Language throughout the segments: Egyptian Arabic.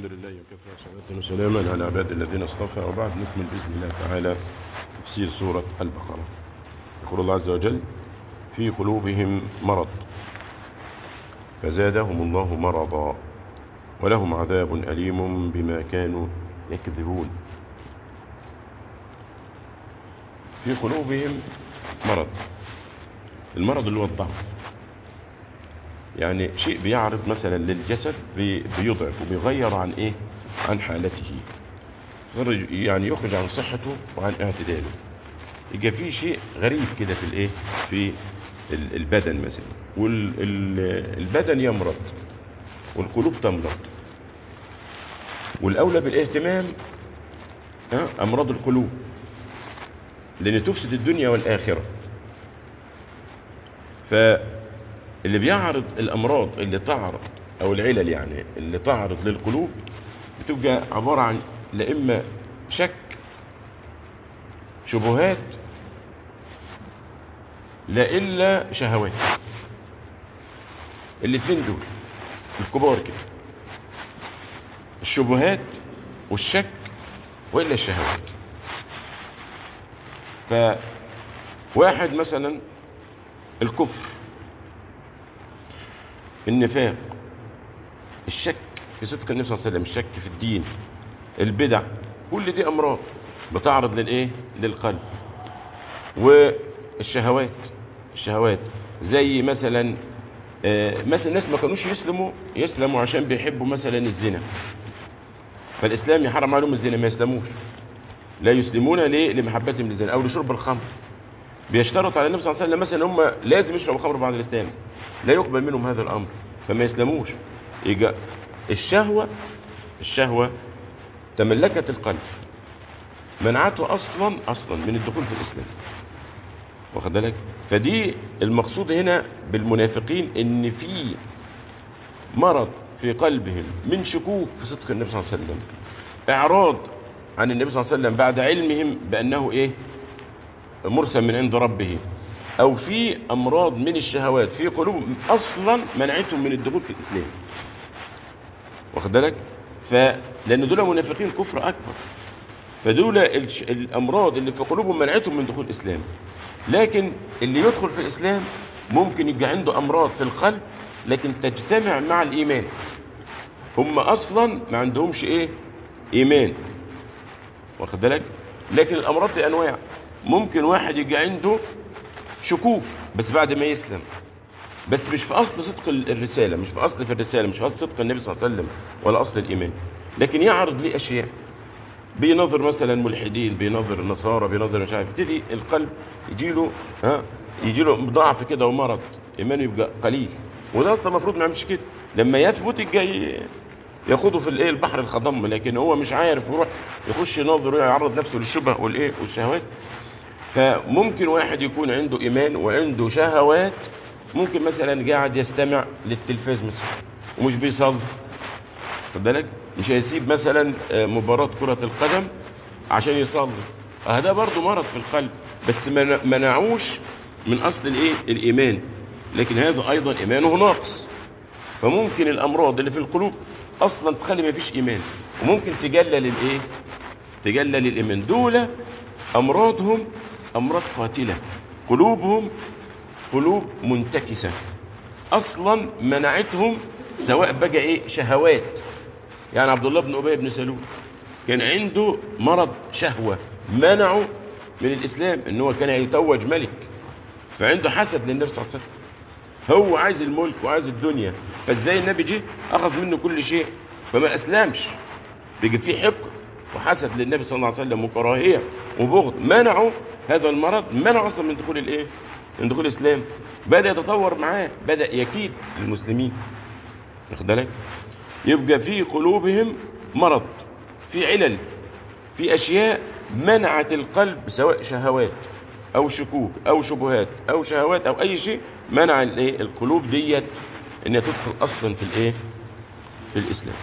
الحمد لله وكفى صلاة وسلاما على عباد الذين اصطفى وبعد نكمل بإذن الله تعالى تفسير سورة البقرة يقول الله عز وجل في قلوبهم مرض فزادهم الله مرضا ولهم عذاب أليم بما كانوا يكذبون في قلوبهم مرض المرض اللي هو الضعف يعني شيء بيعرض مثلا للجسد بي- بيضعف وبيغير عن ايه عن حالته يخرج- يعني يخرج عن صحته وعن اعتداله يبقى في شيء غريب كده في الايه في ال- البدن مثلا والبدن يمرض والقلوب تمرض والاولى بالاهتمام ها، امراض القلوب لان تفسد الدنيا والاخره فاللي بيعرض الامراض اللي تعرض او العلل يعني اللي تعرض للقلوب بتبقى عباره عن لا اما شك شبهات لا الا شهوات الاثنين دول الكبار كده الشبهات والشك والا الشهوات فواحد مثلا الكفر النفاق الشك في صدق النبي صلى الله عليه وسلم الشك في الدين البدع كل دي امراض بتعرض للايه للقلب والشهوات الشهوات زي مثلا آه، مثلا الناس ما كانوش يسلموا يسلموا عشان بيحبوا مثلا الزنا فالاسلام يحرم عليهم الزنا ما يسلموش لا يسلمون ليه لمحبتهم للزنا او لشرب الخمر بيشترط على النبي صلى الله عليه وسلم مثلا هم لازم يشربوا خمر بعد الاسلام لا يقبل منهم هذا الامر فما يسلموش يجي الشهوه الشهوه تملكت القلب منعته اصلا اصلا من الدخول في الاسلام واخد بالك فدي المقصود هنا بالمنافقين ان في مرض في قلبهم من شكوك في صدق النبي صلى الله عليه وسلم اعراض عن النبي صلى الله عليه وسلم بعد علمهم بانه ايه مرسل من عند ربه او في امراض من الشهوات في قلوبهم اصلا منعتهم من الدخول في الاسلام واخد بالك فلان دول منافقين كفر اكبر فدول الش- الامراض اللي في قلوبهم منعتهم من دخول الاسلام لكن اللي يدخل في الاسلام ممكن يبقى عنده امراض في القلب لكن تجتمع مع الايمان هم اصلا ما عندهمش ايه ايمان واخد بالك لكن الامراض دي انواع ممكن واحد يجي عنده شكوك بس بعد ما يسلم بس مش في اصل صدق ال- الرساله مش في اصل في الرساله مش في اصل صدق النبي صلى الله عليه وسلم ولا اصل الايمان لكن يعرض ليه اشياء بينظر مثلا ملحدين بينظر النصارى بينظر مش عارف يبتدي القلب يجيله ها يجيله ضعف كده ومرض ايمانه يبقى قليل وده اصلا المفروض ما يعملش كده لما يثبت الجاي ياخده في الايه البحر الخضم لكن هو مش عارف يروح يخش ينظر ويعرض نفسه للشبه والايه والشهوات فممكن واحد يكون عنده ايمان وعنده شهوات ممكن مثلا قاعد يستمع للتلفاز مثلا ومش بيصلي خد بالك مش هيسيب مثلا آه، مباراة كرة القدم عشان يصلي اه ده برضه مرض في القلب بس من- منعوش من اصل الايه الايمان لكن هذا ايضا ايمانه ناقص فممكن الامراض اللي في القلوب اصلا تخلي ما فيش ايمان وممكن تجلل الايه تجلل الايمان دول امراضهم امراض قاتله قلوبهم قلوب منتكسه اصلا منعتهم سواء بقى ايه شهوات يعني عبد الله بن ابي بن سلول كان عنده مرض شهوه منعه من الاسلام ان هو كان يتوج ملك فعنده حسد للنبي صلى الله عليه وسلم هو عايز الملك وعايز الدنيا فازاي النبي جه اخذ منه كل شيء فما اسلمش بيجي فيه حقد وحسد للنبي صلى الله عليه وسلم وكراهيه وبغض منعوا هذا المرض منعوا اصلا من دخول الايه من دخول الاسلام بدا يتطور معاه بدا يكيد المسلمين واخد بالك يبقى في قلوبهم مرض في علل في اشياء منعت القلب سواء شهوات او شكوك او شبهات او شهوات او اي شيء منع الايه القلوب ديت ان تدخل اصلا في الايه في الاسلام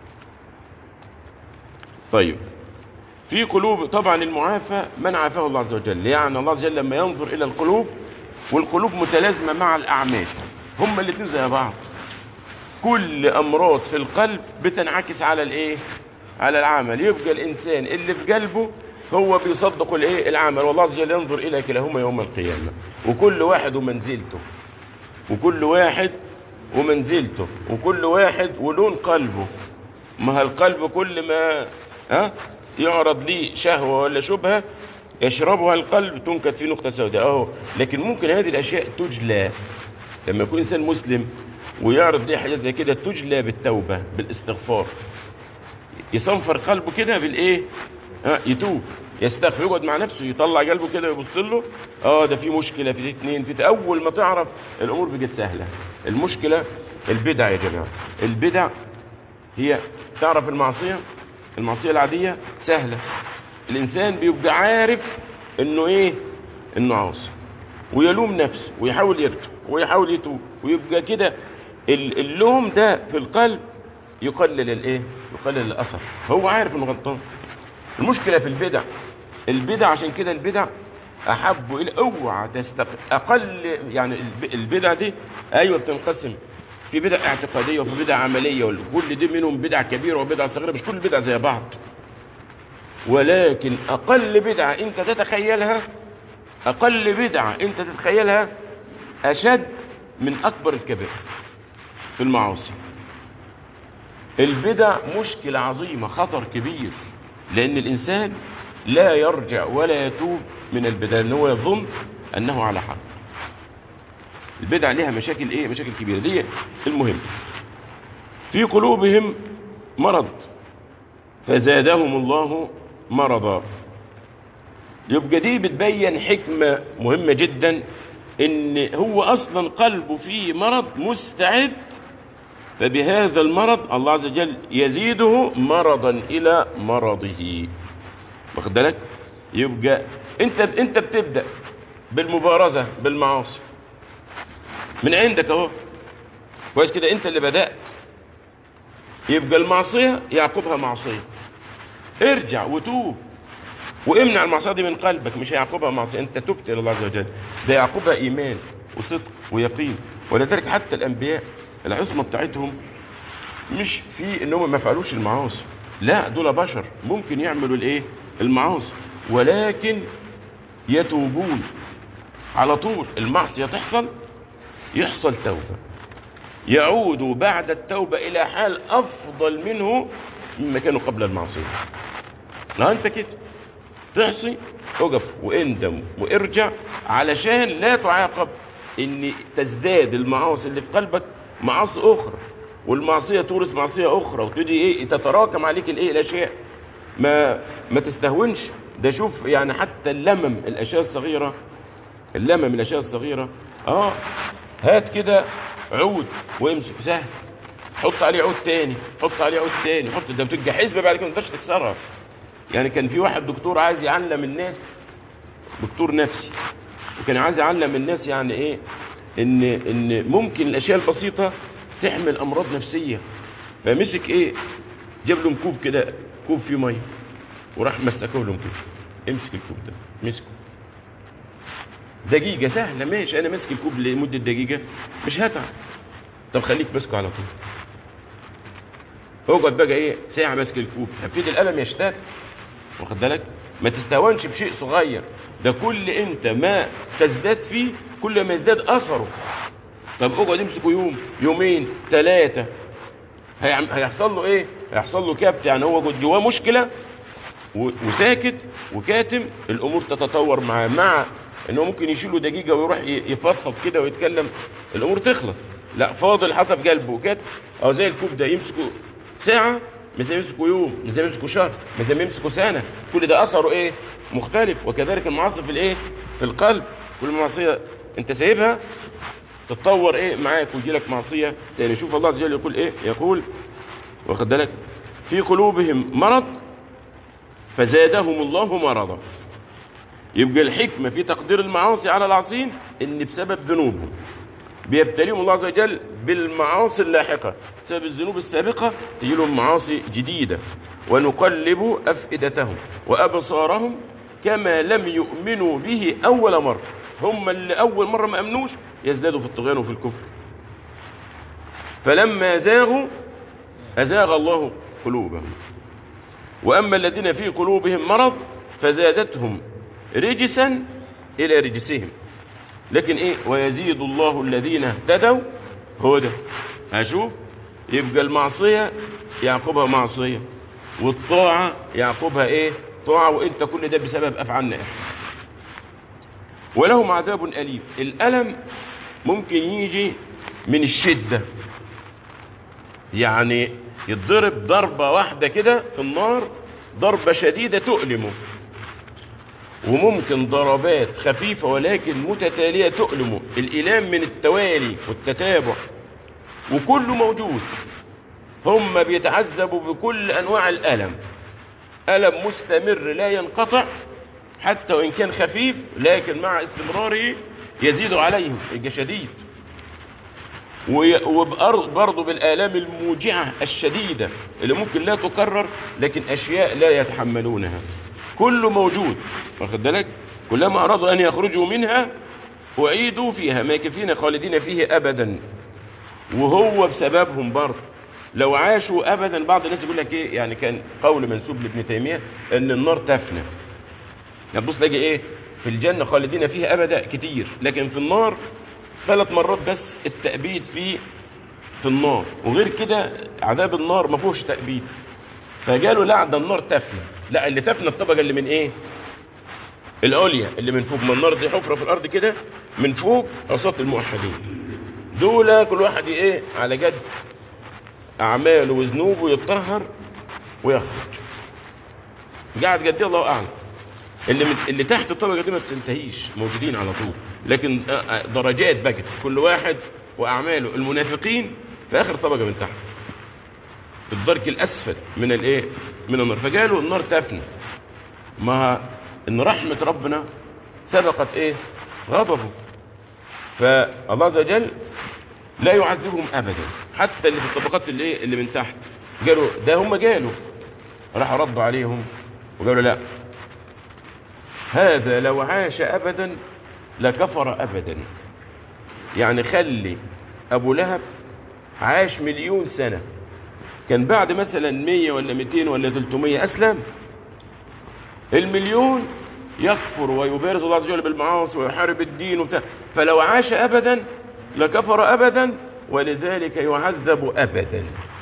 طيب في قلوب طبعا المعافى من عافاه الله عز وجل يعني الله عز وجل لما ينظر الى القلوب والقلوب متلازمه مع الاعمال هما الاثنين زي بعض كل امراض في القلب بتنعكس على الايه على العمل يبقى الانسان اللي في قلبه هو بيصدق الايه العمل والله عز وجل ينظر الى كلاهما يوم القيامه وكل واحد ومنزلته وكل واحد ومنزلته وكل واحد ولون قلبه ما القلب كل ما ها يعرض ليه شهوه ولا شبهه يشربها القلب تنكت في نقطه سوداء اهو لكن ممكن هذه الاشياء تجلى لما يكون انسان مسلم ويعرض ليه حاجات زي كده تجلى بالتوبه بالاستغفار يصنفر قلبه كده بالايه ها يتوب يستغفر يقعد مع نفسه يطلع قلبه كده ويبص له اه ده في مشكله في اتنين في اول ما تعرف الامور بقت سهله المشكله البدع يا جماعه البدع هي تعرف المعصيه المعصيه العاديه سهله الانسان بيبقى عارف انه ايه انه عاصي ويلوم نفسه ويحاول يرجع ويحاول يتوب ويبقى كده اللوم ده في القلب يقلل الايه يقلل الاثر هو عارف انه غلطان المشكله في البدع البدع عشان كده البدع احب الى اوعى تستق اقل يعني البدع دي ايوه بتنقسم في بدع اعتقاديه وفي بدع عمليه وكل دي منهم بدع كبيره وبدع صغيره مش كل البدع زي بعض ولكن اقل بدعه انت تتخيلها اقل بدعه انت تتخيلها اشد من اكبر الكبائر في المعاصي البدع مشكله عظيمه خطر كبير لان الانسان لا يرجع ولا يتوب من البدع لان هو يظن انه على حق البدع لها مشاكل ايه مشاكل كبيره دي المهم في قلوبهم مرض فزادهم الله مرضا يبقى دي بتبين حكمة مهمة جدا ان هو اصلا قلبه فيه مرض مستعد فبهذا المرض الله عز وجل يزيده مرضا الى مرضه واخد بالك يبقى انت انت بتبدا بالمبارزه بالمعاصي من عندك اهو كويس كده انت اللي بدات يبقى المعصيه يعقبها معصيه ارجع وتوب وامنع المعصيه دي من قلبك مش هيعقبها معصيه انت تبت الى الله عز وجل ده يعقبها ايمان وصدق ويقين ولذلك حتى الانبياء العصمه بتاعتهم مش في انهم ما فعلوش المعاصي لا دول بشر ممكن يعملوا الايه المعاصي ولكن يتوبون على طول المعصيه تحصل يحصل توبه يعودوا بعد التوبه الى حال افضل منه مما كانوا قبل المعصيه لا انت كده تحصي اقف واندم وارجع علشان لا تعاقب ان تزداد المعاصي اللي في قلبك معاصي اخرى والمعصيه تورث معصيه اخرى وتبتدي ايه تتراكم عليك الايه الاشياء ما ما تستهونش ده شوف يعني حتى اللمم الاشياء الصغيره اللمم الاشياء الصغيره اه هات كده عود وامسك سهل حط عليه عود تاني حط عليه عود تاني حط ده بتبقى حزبه بعد كده ما تقدرش تكسرها يعني كان في واحد دكتور عايز يعلم الناس دكتور نفسي وكان عايز يعلم الناس يعني ايه ان ان ممكن الاشياء البسيطه تحمل امراض نفسيه فمسك ايه جاب لهم كوب كده كوب فيه ميه وراح مسكه لهم كده امسك الكوب ده مسكه دقيقة سهلة ماشي أنا ماسك الكوب لمدة دقيقة مش هتعب طب خليك ماسكه على طول اقعد بقى ايه ساعة ماسك الكوب هبتدي الألم يشتد واخد بالك ما تستهونش بشيء صغير ده كل انت ما تزداد فيه كل ما يزداد اثره طب اقعد امسكه يوم يومين ثلاثة هيحصل له ايه هيحصل له كبت يعني هو جواه مشكلة وساكت وكاتم الامور تتطور معاه مع انه ممكن يشيله دقيقة ويروح يفضفض كده ويتكلم الامور تخلص لا فاضل حسب قلبه وكات او زي الكوب ده يمسكه ساعة مش زي يمسكوا يوم مش زي يمسكوا شهر مش زي يمسكوا سنة كل ده أثره إيه مختلف وكذلك المعاصي في الإيه في القلب كل معصية أنت سايبها تتطور إيه معاك ويجي لك معصية تاني شوف الله عز وجل يقول إيه يقول واخد بالك في قلوبهم مرض فزادهم الله مرضا يبقى الحكمة في تقدير المعاصي على العاصين إن بسبب ذنوبهم بيبتليهم الله عز وجل بالمعاصي اللاحقة بسبب الذنوب السابقة تجي لهم معاصي جديدة ونقلب أفئدتهم وأبصارهم كما لم يؤمنوا به أول مرة هم اللي أول مرة ما أمنوش يزدادوا في الطغيان وفي الكفر فلما زاغوا أزاغ الله قلوبهم وأما الذين في قلوبهم مرض فزادتهم رجسا إلى رجسهم لكن إيه ويزيد الله الذين اهتدوا هو ده أشوف يبقى المعصية يعقبها معصية والطاعة يعقبها إيه طاعة وإنت كل ده بسبب أفعالنا إحنا ولهم عذاب أليم الألم ممكن يجي من الشدة يعني يتضرب ضربة واحدة كده في النار ضربة شديدة تؤلمه وممكن ضربات خفيفة ولكن متتالية تؤلمه الإلام من التوالي والتتابع وكله موجود هم بيتعذبوا بكل أنواع الألم ألم مستمر لا ينقطع حتى وإن كان خفيف لكن مع استمراره يزيد عليهم يبقى شديد وبرضه بالآلام الموجعة الشديدة اللي ممكن لا تكرر لكن أشياء لا يتحملونها كله موجود واخد بالك كلما أرادوا أن يخرجوا منها أعيدوا فيها ماكثين خالدين فيه أبدا وهو بسببهم برضه لو عاشوا أبدا بعض الناس يقول لك إيه يعني كان قول منسوب لابن تيمية أن النار تفنى هتبص تلاقي إيه في الجنة خالدين فيها أبدا كتير لكن في النار ثلاث مرات بس التأبيد في في النار وغير كده عذاب النار ما فيهوش تأبيد فقالوا لا ده النار تفنى لا اللي تفنى الطبقة اللي من ايه العليا اللي من فوق من النار دي حفرة في الارض كده من فوق عصاة الموحدين دول كل واحد ايه على قد اعماله وذنوبه يتطهر ويخرج قاعد قد الله اعلم اللي من اللي تحت الطبقه دي ما بتنتهيش موجودين على طول لكن درجات بقت كل واحد واعماله المنافقين في اخر طبقه من تحت في الدرك الاسفل من الايه من النار فقالوا النار تفنى ما ان رحمه ربنا سبقت ايه غضبه فالله عز وجل لا يعذبهم ابدا حتى اللي في الطبقات اللي ايه اللي من تحت قالوا ده هم قالوا راحوا ردوا عليهم وقالوا لا هذا لو عاش ابدا لكفر ابدا يعني خلي ابو لهب عاش مليون سنة كان بعد مثلا مية ولا ميتين ولا تلتمية اسلم المليون يكفر ويبارز الله عز وجل بالمعاصي ويحارب الدين وبتاع فلو عاش ابدا لكفر ابدا ولذلك يعذب ابدا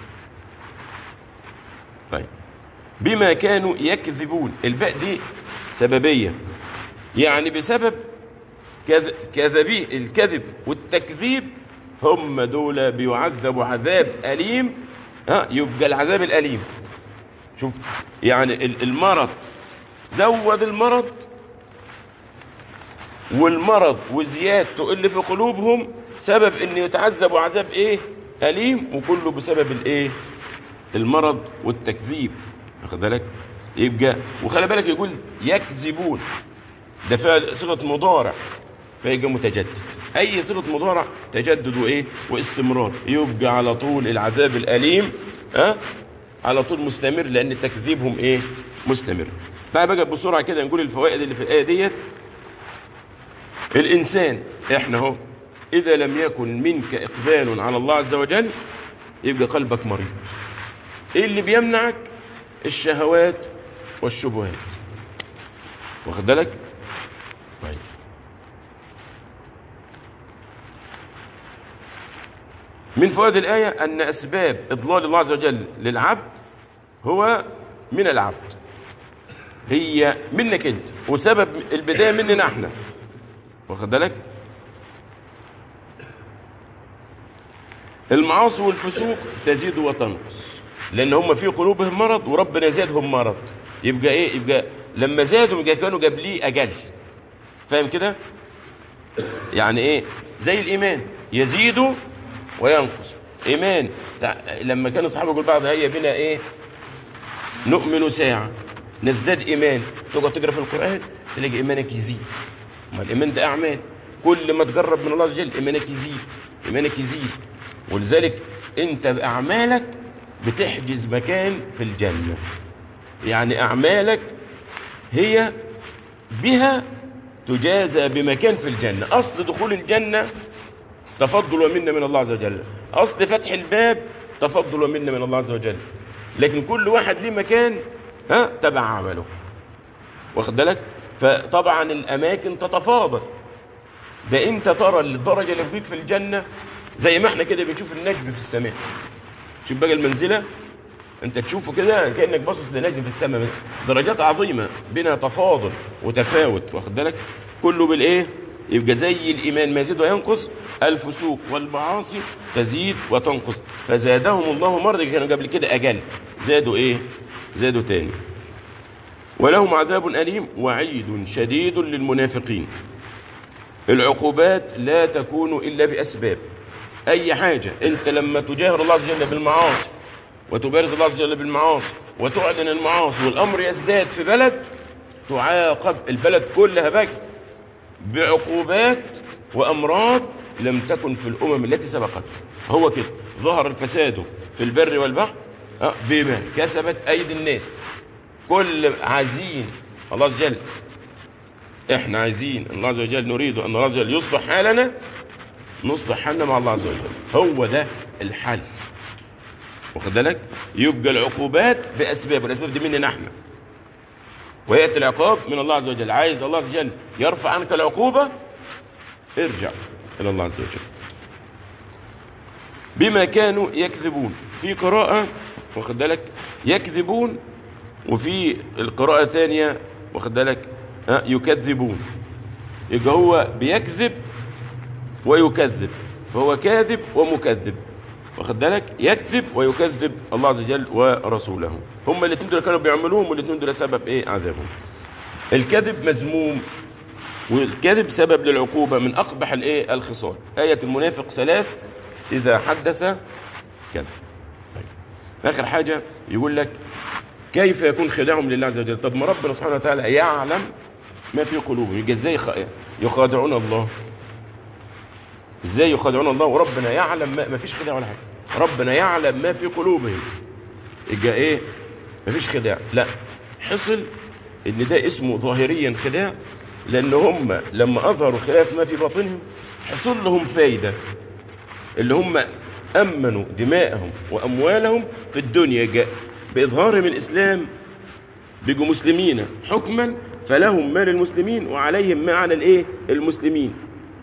طيب بما كانوا يكذبون الباء دي سببية يعني بسبب كذبي الكذب والتكذيب هم دول بيعذبوا عذاب أليم ها يبقى العذاب الأليم شوف يعني المرض زود المرض والمرض وزيادته اللي في قلوبهم سبب ان يتعذبوا عذاب ايه أليم وكله بسبب الايه المرض والتكذيب واخد بالك يبقى وخلي بالك يقول يكذبون ده فعل صيغه مضارع فيبقى متجدد اي صيغه مضارع تجدد وايه واستمرار يبقى على طول العذاب الاليم ها أه؟ على طول مستمر لان تكذيبهم ايه مستمر بقى بقى بسرعه كده نقول الفوائد اللي في الايه ديت الانسان احنا اهو اذا لم يكن منك اقبال على الله عز وجل يبقى قلبك مريض ايه اللي بيمنعك الشهوات والشبهات واخد بالك طيب من فوائد الآية أن أسباب إضلال الله عز وجل للعبد هو من العبد هي منك أنت وسبب البداية مننا احنا واخد بالك المعاصي والفسوق تزيد وتنقص لأن هم في قلوبهم مرض وربنا زادهم مرض يبقى إيه يبقى لما زادوا يبقى كانوا قبليه أجل فاهم كده يعني إيه زي الإيمان يزيد وينقص إيمان لما كانوا الصحابة يقول بعض هيا بنا إيه نؤمن ساعة نزداد إيمان تقعد تقرأ في القرآن تلاقي إيمانك يزيد ما الإيمان ده أعمال كل ما تقرب من الله عز وجل إيمانك يزيد إيمانك يزيد ولذلك أنت بأعمالك بتحجز مكان في الجنة يعني أعمالك هي بها تجازى بمكان في الجنة أصل دخول الجنة تفضل ومنة من الله عز وجل اصل فتح الباب تفضل منا من الله عز وجل لكن كل واحد ليه مكان ها تبع عمله واخد بالك فطبعا الاماكن تتفاضل ده انت ترى الدرجه اللي فيك في الجنه زي ما احنا كده بنشوف النجم في السماء شوف بقى المنزله انت تشوفه كده كانك باصص لنجم في السماء بس درجات عظيمه بينها تفاضل وتفاوت واخد بالك كله بالايه يبقى زي الايمان ما يزيد وينقص الفسوق والمعاصي تزيد وتنقص فزادهم الله مرة كانوا قبل كده اجل زادوا ايه زادوا تاني ولهم عذاب أليم وعيد شديد للمنافقين العقوبات لا تكون إلا بأسباب أي حاجة أنت لما تجاهر الله عز وجل بالمعاصي وتبارز الله عز وجل بالمعاصي وتعلن المعاصي والأمر يزداد في بلد تعاقب البلد كلها بقى بعقوبات وأمراض لم تكن في الأمم التي سبقت هو كده ظهر الفساد في البر والبحر أه، بما كسبت أيدي الناس كل عايزين الله عز وجل احنا عايزين الله عز وجل نريد ان الله عز وجل يصلح حالنا نصلح حالنا مع الله عز وجل هو ده الحل واخد بالك يبقى العقوبات باسباب والاسباب دي مننا احنا وياتي العقاب من الله عز وجل عايز الله عز وجل يرفع عنك العقوبه ارجع الى الله عز وجل بما كانوا يكذبون في قراءه واخد بالك يكذبون وفي القراءة الثانية واخد بالك ها، يكذبون يبقى هو بيكذب ويكذب فهو كاذب ومكذب واخد بالك يكذب ويكذب الله عز وجل ورسوله هم الاثنين دول كانوا بيعملوهم والاثنين دول سبب ايه عذابهم الكذب مذموم والكذب سبب للعقوبة من أقبح الايه الخصال آية المنافق ثلاث إذا حدث كذب طيب. آخر حاجة يقول لك كيف يكون خداعهم لله عز وجل طب ما ربنا سبحانه وتعالى يعلم ما في قلوبهم يبقى ازاي يخ- يخادعون الله ازاي يخادعون الله وربنا يعلم ما, ما فيش خداع ولا حاجه ربنا يعلم ما في قلوبهم يبقى ايه ما فيش خداع لا حصل ان ده اسمه ظاهريا خداع لان هم لما اظهروا خلاف ما في باطنهم حصل لهم فايده اللي هم امنوا دماءهم واموالهم في الدنيا جاء باظهارهم الاسلام بيجوا مسلمين حكما فلهم مال المسلمين وعليهم ما على الايه المسلمين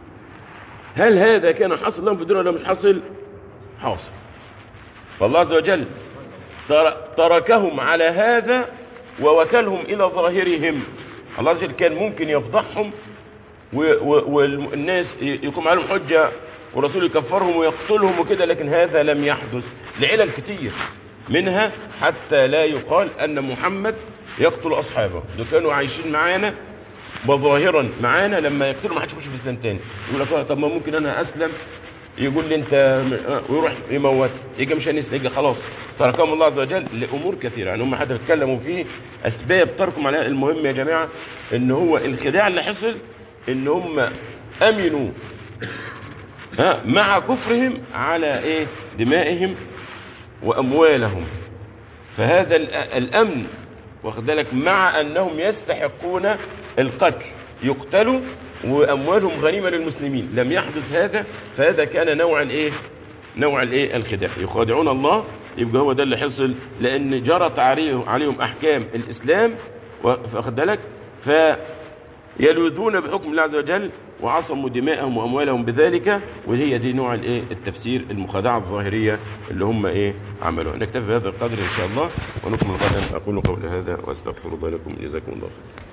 هل هذا كان حاصل لهم في الدنيا ولا مش حاصل حاصل فالله عز وجل تر- تركهم على هذا ووكلهم الى ظاهرهم الله عز وجل كان ممكن يفضحهم و- و- والناس ي- يقوم عليهم حجه ورسول يكفرهم ويقتلهم وكده لكن هذا لم يحدث لعلل كتير منها حتى لا يقال ان محمد يقتل اصحابه دول كانوا عايشين معانا وظاهرا معانا لما يقتلوا ما حدش يخش في الاسلام تاني يقول لك آه، طب ما ممكن انا اسلم يقول لي انت آه، ويروح يموت يجي مش هنسلم يجي خلاص تركهم الله عز وجل لامور كثيره يعني هم حتى بيتكلموا فيه اسباب تركهم عليها المهم يا جماعه ان هو الخداع اللي حصل ان هم امنوا ها مع كفرهم على ايه دمائهم واموالهم فهذا ال- الامن واخد بالك مع انهم يستحقون القتل يقتلوا واموالهم غنيمه للمسلمين لم يحدث هذا فهذا كان نوع الايه نوع الايه الخداع يخادعون الله يبقى هو ده اللي حصل لان جرت عليهم عليهم احكام الاسلام واخد بالك فيلوذون بحكم الله عز وجل وعصموا دماءهم واموالهم بذلك وهي دي نوع الايه التفسير المخادعه الظاهريه اللي هم ايه عملوها نكتفي بهذا القدر ان شاء الله ونكمل غدا اقول قولي هذا واستغفر الله لكم جزاكم الله خير